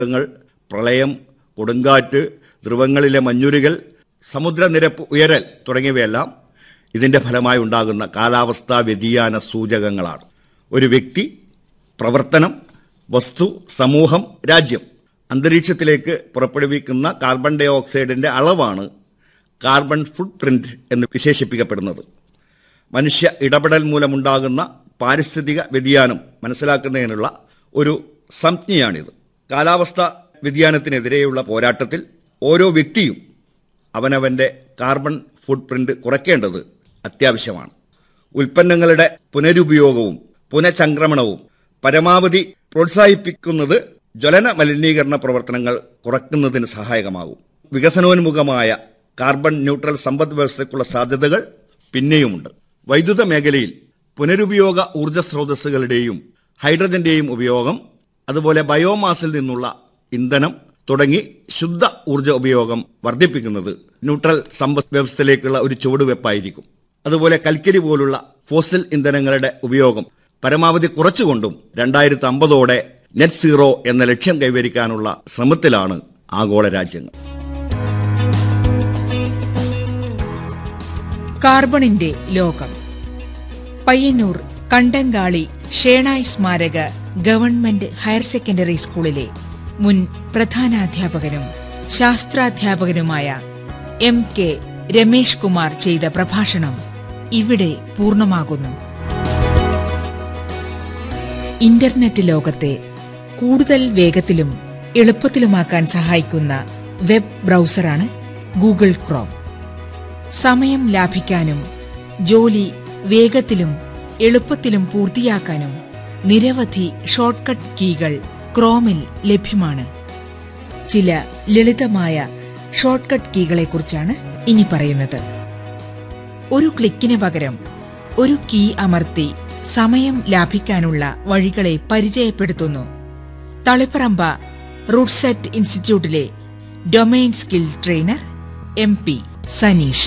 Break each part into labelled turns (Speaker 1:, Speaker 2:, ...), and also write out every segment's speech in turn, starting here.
Speaker 1: ങ്ങൾ പ്രളയം കൊടുങ്കാറ്റ് ധ്രുവങ്ങളിലെ മഞ്ഞുരുകൽ സമുദ്രനിരപ്പ് ഉയരൽ തുടങ്ങിയവയെല്ലാം ഇതിന്റെ ഫലമായി ഉണ്ടാകുന്ന കാലാവസ്ഥാ വ്യതിയാന സൂചകങ്ങളാണ് ഒരു വ്യക്തി പ്രവർത്തനം വസ്തു സമൂഹം രാജ്യം അന്തരീക്ഷത്തിലേക്ക് പുറപ്പെടുവിക്കുന്ന കാർബൺ ഡൈ ഓക്സൈഡിന്റെ അളവാണ് കാർബൺ ഫുട് പ്രിന്റ് എന്ന് വിശേഷിപ്പിക്കപ്പെടുന്നത് മനുഷ്യ ഇടപെടൽ മൂലമുണ്ടാകുന്ന പാരിസ്ഥിതിക വ്യതിയാനം മനസ്സിലാക്കുന്നതിനുള്ള ഒരു സംജ്ഞയാണിത് കാലാവസ്ഥ വ്യതിയാനത്തിനെതിരെയുള്ള പോരാട്ടത്തിൽ ഓരോ വ്യക്തിയും അവനവന്റെ കാർബൺ ഫുട് പ്രിന്റ് കുറയ്ക്കേണ്ടത് അത്യാവശ്യമാണ് ഉൽപ്പന്നങ്ങളുടെ പുനരുപയോഗവും പുനഃചംക്രമണവും പരമാവധി പ്രോത്സാഹിപ്പിക്കുന്നത് ജ്വലന മലിനീകരണ പ്രവർത്തനങ്ങൾ കുറയ്ക്കുന്നതിന് സഹായകമാകും വികസനോന്മുഖമായ കാർബൺ ന്യൂട്രൽ സമ്പദ് വ്യവസ്ഥയ്ക്കുള്ള സാധ്യതകൾ പിന്നെയുമുണ്ട് വൈദ്യുത മേഖലയിൽ പുനരുപയോഗ ഊർജ്ജ സ്രോതസ്സുകളുടെയും ഹൈഡ്രജന്റെയും ഉപയോഗം അതുപോലെ ബയോമാസിൽ നിന്നുള്ള ഇന്ധനം തുടങ്ങി ശുദ്ധ ഊർജ്ജ ഉപയോഗം വർദ്ധിപ്പിക്കുന്നത് ന്യൂട്രൽ സമ്പദ് വ്യവസ്ഥയിലേക്കുള്ള ഒരു ചുവടുവെപ്പായിരിക്കും അതുപോലെ കൽക്കരി പോലുള്ള ഫോസിൽ ഇന്ധനങ്ങളുടെ ഉപയോഗം പരമാവധി കുറച്ചുകൊണ്ടും രണ്ടായിരത്തി അമ്പതോടെ നെറ്റ് സീറോ എന്ന ലക്ഷ്യം കൈവരിക്കാനുള്ള ശ്രമത്തിലാണ് ആഗോള രാജ്യങ്ങൾ
Speaker 2: കാർബണിന്റെ ലോകം പയ്യന്നൂർ കണ്ടങ്കാളി ഷേണായ് സ്മാരക ഗവൺമെന്റ് ഹയർ സെക്കൻഡറി സ്കൂളിലെ മുൻ പ്രധാനാധ്യാപകനും ശാസ്ത്രാധ്യാപകനുമായ എം കെ രമേഷ് കുമാർ ചെയ്ത പ്രഭാഷണം ഇവിടെ പൂർണ്ണമാകുന്നു ഇന്റർനെറ്റ് ലോകത്തെ കൂടുതൽ വേഗത്തിലും എളുപ്പത്തിലുമാക്കാൻ സഹായിക്കുന്ന വെബ് ബ്രൗസറാണ് ഗൂഗിൾ ക്രോം സമയം ലാഭിക്കാനും ജോലി വേഗത്തിലും എളുപ്പത്തിലും പൂർത്തിയാക്കാനും നിരവധി ഷോർട്ട്കട്ട് കീകൾ ക്രോമിൽ ലഭ്യമാണ് ചില ലളിതമായ ഷോർട്ട്കട്ട് കീകളെക്കുറിച്ചാണ് ഇനി പറയുന്നത് ഒരു ക്ലിക്കിന് പകരം ഒരു കീ അമർത്തി സമയം ലാഭിക്കാനുള്ള വഴികളെ പരിചയപ്പെടുത്തുന്നു തളിപ്പറമ്പ റൂട്ട്സെറ്റ് ഇൻസ്റ്റിറ്റ്യൂട്ടിലെ domain skill trainer M P Saneesh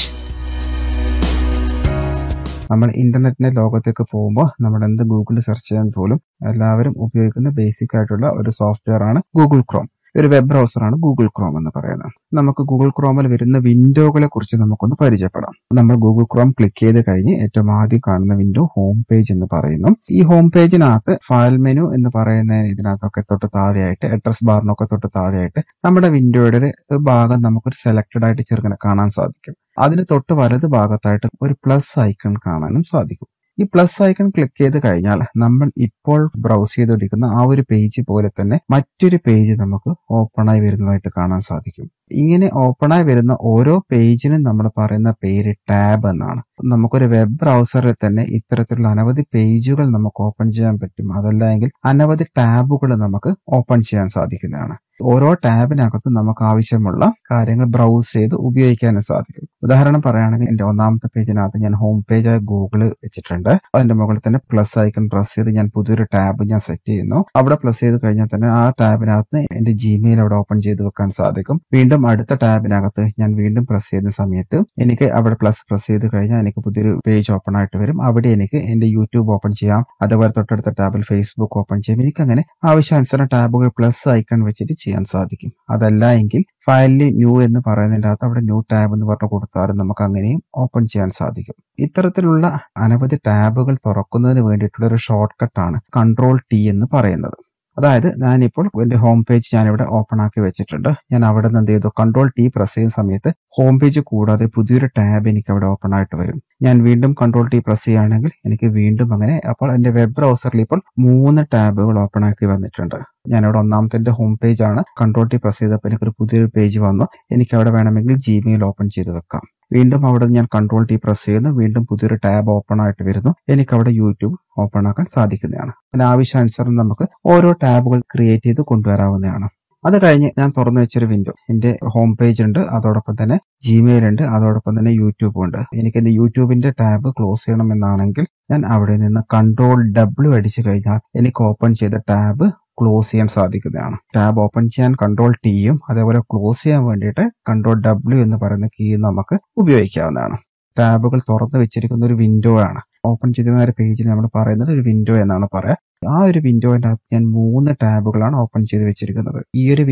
Speaker 3: നമ്മൾ ഇന്റർനെറ്റിന്റെ ലോകത്തേക്ക് പോകുമ്പോൾ നമ്മൾ എന്ത് ഗൂഗിളിൽ സെർച്ച് ചെയ്യാൻ പോലും എല്ലാവരും ഉപയോഗിക്കുന്ന ബേസിക് ആയിട്ടുള്ള ഒരു സോഫ്റ്റ്വെയർ ആണ് ഗൂഗിൾ ക്രോം ഒരു വെബ് ബ്രൗസറാണ് ഗൂഗിൾ ക്രോം എന്ന് പറയുന്നത് നമുക്ക് ഗൂഗിൾ ക്രോമിൽ വരുന്ന വിൻഡോകളെ കുറിച്ച് നമുക്കൊന്ന് പരിചയപ്പെടാം നമ്മൾ ഗൂഗിൾ ക്രോം ക്ലിക്ക് ചെയ്ത് കഴിഞ്ഞ് ഏറ്റവും ആദ്യം കാണുന്ന വിൻഡോ ഹോം പേജ് എന്ന് പറയുന്നു ഈ ഹോം പേജിനകത്ത് ഫയൽ മെനു എന്ന് പറയുന്ന ഇതിനകത്തൊക്കെ തൊട്ട് താഴെയായിട്ട് അഡ്രസ് ബാറിനൊക്കെ തൊട്ട് താഴെയായിട്ട് നമ്മുടെ വിൻഡോയുടെ ഒരു ഭാഗം നമുക്കൊരു സെലക്ടഡ് ആയിട്ട് ചെറുങ്ങനെ കാണാൻ സാധിക്കും അതിന് തൊട്ട് വലത് ഭാഗത്തായിട്ട് ഒരു പ്ലസ് ഐക്കൺ കാണാനും സാധിക്കും ഈ പ്ലസ് ഐക്കൺ ക്ലിക്ക് ചെയ്ത് കഴിഞ്ഞാൽ നമ്മൾ ഇപ്പോൾ ബ്രൗസ് ചെയ്തുകൊണ്ടിരിക്കുന്ന ആ ഒരു പേജ് പോലെ തന്നെ മറ്റൊരു പേജ് നമുക്ക് ഓപ്പൺ ആയി വരുന്നതായിട്ട് കാണാൻ സാധിക്കും ഇങ്ങനെ ഓപ്പൺ ആയി വരുന്ന ഓരോ പേജിനും നമ്മൾ പറയുന്ന പേര് ടാബ് എന്നാണ് നമുക്കൊരു വെബ് ബ്രൗസറിൽ തന്നെ ഇത്തരത്തിലുള്ള അനവധി പേജുകൾ നമുക്ക് ഓപ്പൺ ചെയ്യാൻ പറ്റും അതല്ല എങ്കിൽ അനവധി ടാബുകൾ നമുക്ക് ഓപ്പൺ ചെയ്യാൻ സാധിക്കുന്നതാണ് ഓരോ ടാബിനകത്തും നമുക്ക് ആവശ്യമുള്ള കാര്യങ്ങൾ ബ്രൗസ് ചെയ്ത് ഉപയോഗിക്കാനും സാധിക്കും ഉദാഹരണം പറയുകയാണെങ്കിൽ എന്റെ ഒന്നാമത്തെ പേജിനകത്ത് ഞാൻ ഹോം പേജായ ഗൂഗിൾ വെച്ചിട്ടുണ്ട് അതിന്റെ മുകളിൽ തന്നെ പ്ലസ് ഐക്കൺ പ്രസ് ചെയ്ത് ഞാൻ പുതിയൊരു ടാബ് ഞാൻ സെറ്റ് ചെയ്യുന്നു അവിടെ പ്ലസ് ചെയ്ത് കഴിഞ്ഞാൽ തന്നെ ആ ടാബിനകത്ത് എന്റെ ജിമെയിൽ അവിടെ ഓപ്പൺ ചെയ്ത് വെക്കാൻ സാധിക്കും വീണ്ടും അടുത്ത ടാബിനകത്ത് ഞാൻ വീണ്ടും പ്രസ് ചെയ്യുന്ന സമയത്ത് എനിക്ക് അവിടെ പ്ലസ് പ്രസ് ചെയ്ത് കഴിഞ്ഞാൽ എനിക്ക് പുതിയൊരു പേജ് ഓപ്പൺ ആയിട്ട് വരും അവിടെ എനിക്ക് എന്റെ യൂട്യൂബ് ഓപ്പൺ ചെയ്യാം അതുപോലെ തൊട്ടടുത്ത ടാബിൽ ഫേസ്ബുക്ക് ഓപ്പൺ ചെയ്യാം എനിക്ക് അങ്ങനെ ആവശ്യാനുസരണം ടാബുകൾ പ്ലസ് ഐക്കൺ വെച്ചിട്ട് ചെയ്യാൻ സാധിക്കും അതല്ല എങ്കിൽ ഫയലിൽ ന്യൂ എന്ന് പറയുന്നതിൻ്റെ അകത്ത് അവിടെ ന്യൂ ടാബ് എന്ന് പറഞ്ഞു കൊടുത്താലും നമുക്ക് അങ്ങനെയും ഓപ്പൺ ചെയ്യാൻ സാധിക്കും ഇത്തരത്തിലുള്ള അനവധി ടാബുകൾ തുറക്കുന്നതിന് വേണ്ടിയിട്ടുള്ള ഒരു ഷോർട്ട് കട്ടാണ് കൺട്രോൾ ടി എന്ന് പറയുന്നത് അതായത് ഞാനിപ്പോൾ എന്റെ ഹോം പേജ് ഞാനിവിടെ ഓപ്പൺ ആക്കി വെച്ചിട്ടുണ്ട് ഞാൻ അവിടെ നിന്ന് എന്ത് ചെയ്തു കൺട്രോൾ ടി പ്രസ് ചെയ്യുന്ന സമയത്ത് ഹോം പേജ് കൂടാതെ പുതിയൊരു ടാബ് എനിക്ക് അവിടെ ഓപ്പൺ ആയിട്ട് വരും ഞാൻ വീണ്ടും കൺട്രോൾ ടി പ്രസ് ചെയ്യുകയാണെങ്കിൽ എനിക്ക് വീണ്ടും അങ്ങനെ അപ്പോൾ എന്റെ വെബ് ബ്രൗസറിൽ ഇപ്പോൾ മൂന്ന് ടാബുകൾ ഓപ്പൺ ആക്കി വന്നിട്ടുണ്ട് ഞാനിവിടെ ഒന്നാമത്തെ ഹോം പേജ് ആണ് കൺട്രോൾ ടി പ്രസ് ചെയ്തപ്പോൾ എനിക്കൊരു പുതിയൊരു പേജ് വന്നു എനിക്ക് അവിടെ വേണമെങ്കിൽ ജിമെയിൽ ഓപ്പൺ ചെയ്ത് വെക്കാം വീണ്ടും അവിടെ ഞാൻ കൺട്രോൾ ടി പ്രസ് ചെയ്യുന്നു വീണ്ടും പുതിയൊരു ടാബ് ഓപ്പൺ ആയിട്ട് വരുന്നു എനിക്ക് അവിടെ യൂട്യൂബ് ഓപ്പൺ ആക്കാൻ സാധിക്കുന്നതാണ് അതിന് ആവശ്യാനുസരണം നമുക്ക് ഓരോ ടാബുകൾ ക്രിയേറ്റ് ചെയ്ത് കൊണ്ടുവരാവുന്നതാണ് അത് കഴിഞ്ഞ് ഞാൻ തുറന്നു വെച്ചൊരു വിൻഡോ എന്റെ ഹോം പേജ് ഉണ്ട് അതോടൊപ്പം തന്നെ ജിമെയിൽ ഉണ്ട് അതോടൊപ്പം തന്നെ യൂട്യൂബ് ഉണ്ട് എനിക്ക് എന്റെ യൂട്യൂബിന്റെ ടാബ് ക്ലോസ് ചെയ്യണം എന്നാണെങ്കിൽ ഞാൻ അവിടെ നിന്ന് കൺട്രോൾ ഡബ്ല്യു അടിച്ചു കഴിഞ്ഞാൽ എനിക്ക് ഓപ്പൺ ചെയ്ത ടാബ് ക്ലോസ് ചെയ്യാൻ സാധിക്കുന്നതാണ് ടാബ് ഓപ്പൺ ചെയ്യാൻ കൺട്രോൾ ടിയും അതേപോലെ ക്ലോസ് ചെയ്യാൻ വേണ്ടിയിട്ട് കൺട്രോൾ ഡബ്ല്യു എന്ന് പറയുന്ന കീ നമുക്ക് ഉപയോഗിക്കാവുന്നതാണ് ടാബുകൾ തുറന്നു വെച്ചിരിക്കുന്ന ഒരു വിൻഡോ ആണ് ഓപ്പൺ ചെയ്തിരുന്ന ഒരു പേജിൽ നമ്മൾ പറയുന്നത് ഒരു വിൻഡോ എന്നാണ് പറയാ ആ ഒരു വിൻഡോയിനകത്ത് ഞാൻ മൂന്ന് ടാബുകളാണ് ഓപ്പൺ ചെയ്ത് വെച്ചിരിക്കുന്നത് ഈ ഒരു